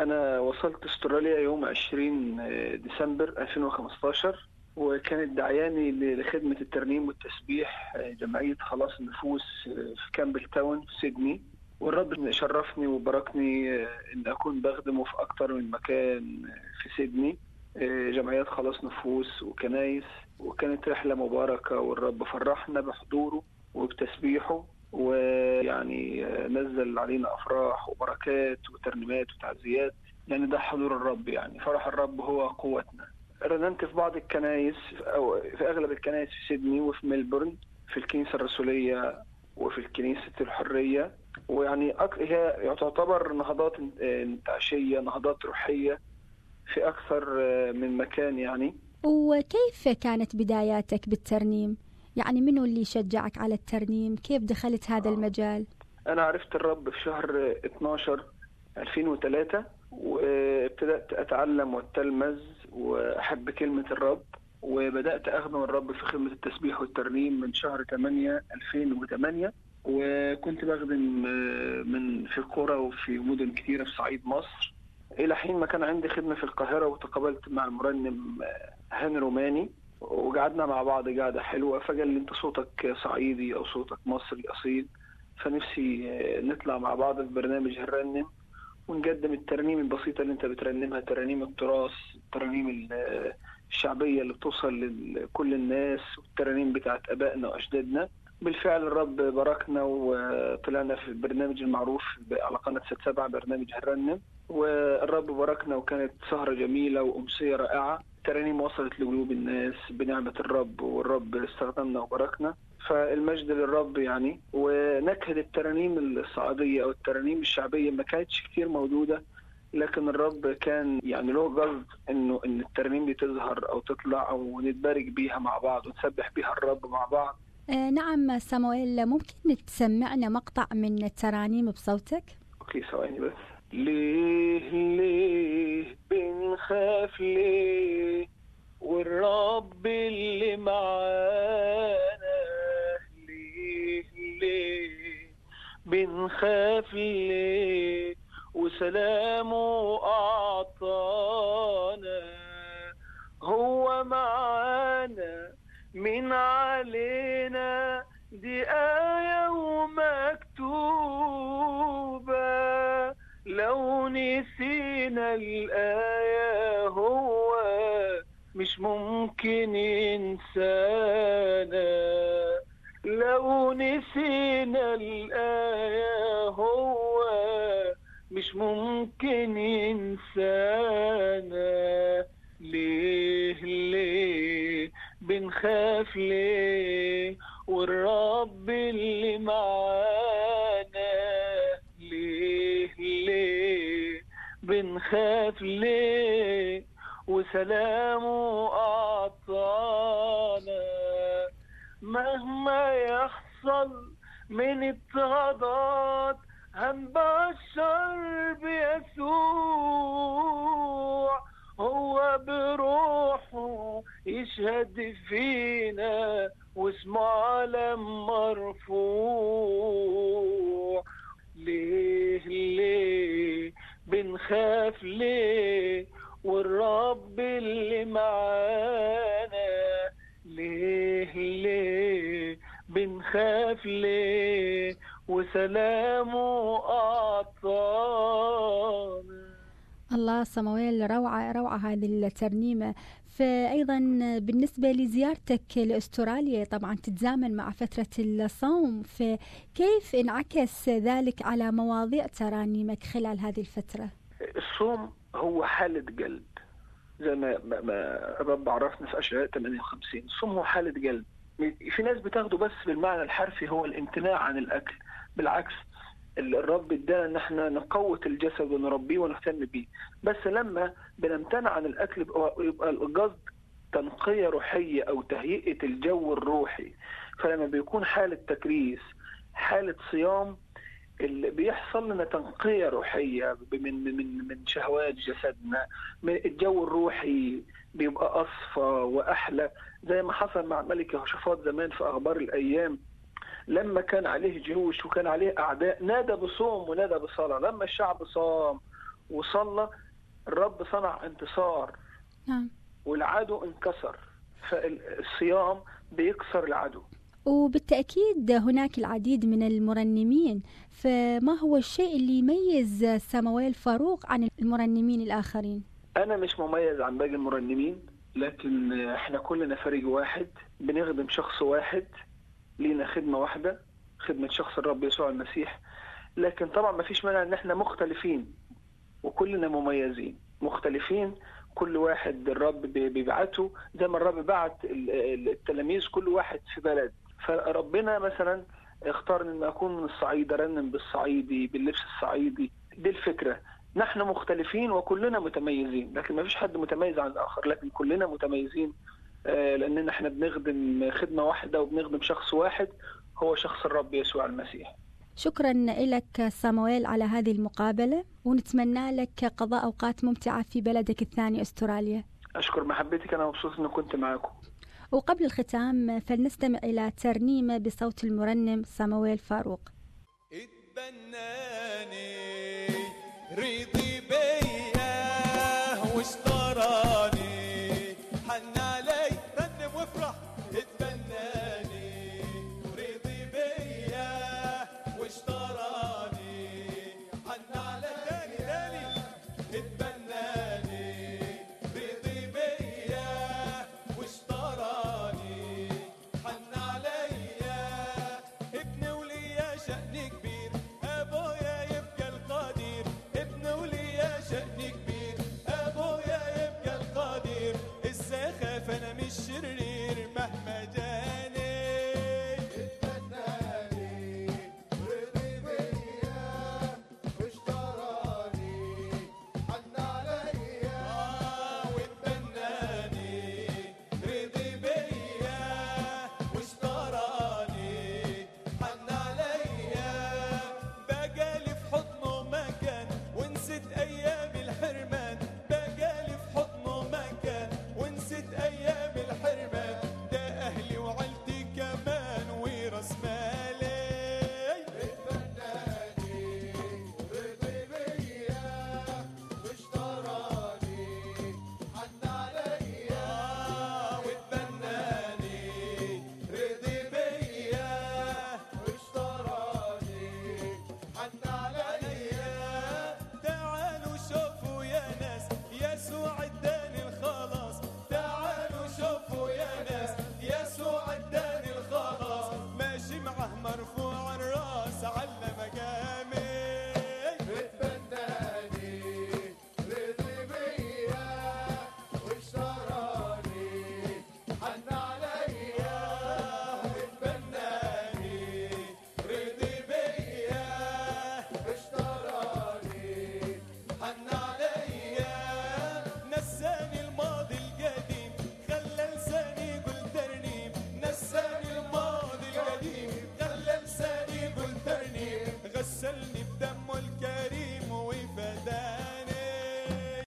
أنا وصلت استراليا يوم 20 ديسمبر 2015 وكانت دعياني لخدمة الترنيم والتسبيح جمعية خلاص النفوس في كامبل تاون في سيدني والرب شرفني وباركني ان اكون بخدمه في اكتر من مكان في سيدني جمعيات خلاص نفوس وكنايس وكانت رحلة مباركة والرب فرحنا بحضوره وبتسبيحه ويعني نزل علينا افراح وبركات وترنيمات وتعزيات يعني ده حضور الرب يعني فرح الرب هو قوتنا رنمت في بعض الكنائس او في اغلب الكنائس في سيدني وفي ملبورن في الكنيسه الرسوليه وفي الكنيسه الحريه ويعني هي تعتبر نهضات انتعاشيه نهضات روحيه في اكثر من مكان يعني وكيف كانت بداياتك بالترنيم؟ يعني منو اللي شجعك على الترنيم؟ كيف دخلت هذا المجال؟ أنا عرفت الرب في شهر 12 2003 وابتدأت أتعلم وأتلمذ وأحب كلمة الرب وبدأت أخدم الرب في خدمة التسبيح والترنيم من شهر 8 2008 وكنت بخدم من في قرى وفي مدن كثيرة في صعيد مصر إلى حين ما كان عندي خدمة في القاهرة وتقابلت مع المرنم هاني روماني وقعدنا مع بعض قعده حلوه فقال لي انت صوتك صعيدي او صوتك مصري اصيل فنفسي نطلع مع بعض في برنامج هنرنم ونقدم الترانيم البسيطه اللي انت بترنمها ترانيم التراث الترانيم الشعبيه اللي بتوصل لكل الناس والترانيم بتاعت ابائنا واجدادنا بالفعل الرب باركنا وطلعنا في البرنامج المعروف على قناه ست سبعة برنامج هنرنم والرب باركنا وكانت سهره جميله وامسيه رائعه الترانيم وصلت لقلوب الناس بنعمة الرب والرب استخدمنا وباركنا فالمجد للرب يعني ونكهة الترانيم الصعيدية أو الترانيم الشعبية ما كانتش كتير موجودة لكن الرب كان يعني له قصد انه ان الترانيم دي تظهر او تطلع او نتبارك بيها مع بعض ونسبح بيها الرب مع بعض آه نعم سامويل ممكن تسمعنا مقطع من الترانيم بصوتك؟ اوكي ثواني بس ليه ليه بنخاف ليه والرب اللي معانا ليه ليه بنخاف ليه وسلامه أعطانا هو معانا من علينا دي آية ومكتوبة لو نسينا الآية هو مش ممكن ينسانا لو نسينا الآية هو مش ممكن ينسانا ليه ليه بنخاف ليه والرب اللي معانا ليه ليه بنخاف ليه وسلامه أعطانا مهما يحصل من اضطهادات هنبشر بيسوع هو بروحه يشهد فينا واسمه علم مرفوع ليه ليه بنخاف ليه والرب اللي معانا ليه ليه بنخاف ليه وسلامه أعطانا الله صمويل روعة روعة هذه الترنيمة فأيضا بالنسبة لزيارتك لأستراليا طبعا تتزامن مع فترة الصوم فكيف انعكس ذلك على مواضيع ترانيمك خلال هذه الفترة؟ الصوم هو حالة قلب زي ما ما الرب عرفنا في أشعياء 58 الصوم هو حالة قلب في ناس بتاخده بس بالمعنى الحرفي هو الامتناع عن الأكل بالعكس الرب ادانا ان احنا نقوت الجسد ونربيه ونهتم بيه بس لما بنمتنع عن الاكل يبقى القصد تنقيه روحيه او تهيئه الجو الروحي فلما بيكون حاله تكريس حاله صيام اللي بيحصل لنا تنقيه روحيه من من من شهوات جسدنا من الجو الروحي بيبقى اصفى واحلى زي ما حصل مع الملك يهوشافاط زمان في اخبار الايام لما كان عليه جيوش وكان عليه اعداء نادى بصوم ونادى بصلاه لما الشعب صام وصلى الرب صنع انتصار نعم والعدو انكسر فالصيام بيكسر العدو وبالتأكيد هناك العديد من المرنمين فما هو الشيء اللي يميز سامويل فاروق عن المرنمين الآخرين؟ أنا مش مميز عن باقي المرنمين لكن احنا كلنا فريق واحد بنخدم شخص واحد لينا خدمة واحدة خدمة شخص الرب يسوع المسيح لكن طبعا ما فيش مانع ان احنا مختلفين وكلنا مميزين مختلفين كل واحد الرب بيبعته زي ما الرب بعت التلاميذ كل واحد في بلد فربنا مثلا اختار ان اكون من الصعيد ارنم بالصعيدي باللبس الصعيدي دي الفكره نحن مختلفين وكلنا متميزين لكن ما فيش حد متميز عن الاخر لكن كلنا متميزين لاننا احنا بنخدم خدمه واحده وبنخدم شخص واحد هو شخص الرب يسوع المسيح شكرا لك سامويل على هذه المقابلة ونتمنى لك قضاء أوقات ممتعة في بلدك الثاني أستراليا أشكر محبتك أنا مبسوط أني كنت معكم وقبل الختام فلنستمع إلى ترنيمة بصوت المرنم سامويل فاروق اتبناني رضي بيا واشتراني حن علي رنم وافرح اتبناني رضي بيا واشتراني حن علي تاني تاني اتبناني رضي بيا واشتراني حن عليا ابن وليا شأن كبير ابويا يبقى القدير ابن وليا شأن كبير ابويا يبقى القدير ازاي خاف انا مش شرير مهما جاني اتبناني رضي بيا واشتراني حن عليا واتبناني رضي بيا واشتراني حن عليا بقالي في حضنه مكان ونسيت ايام الحرمان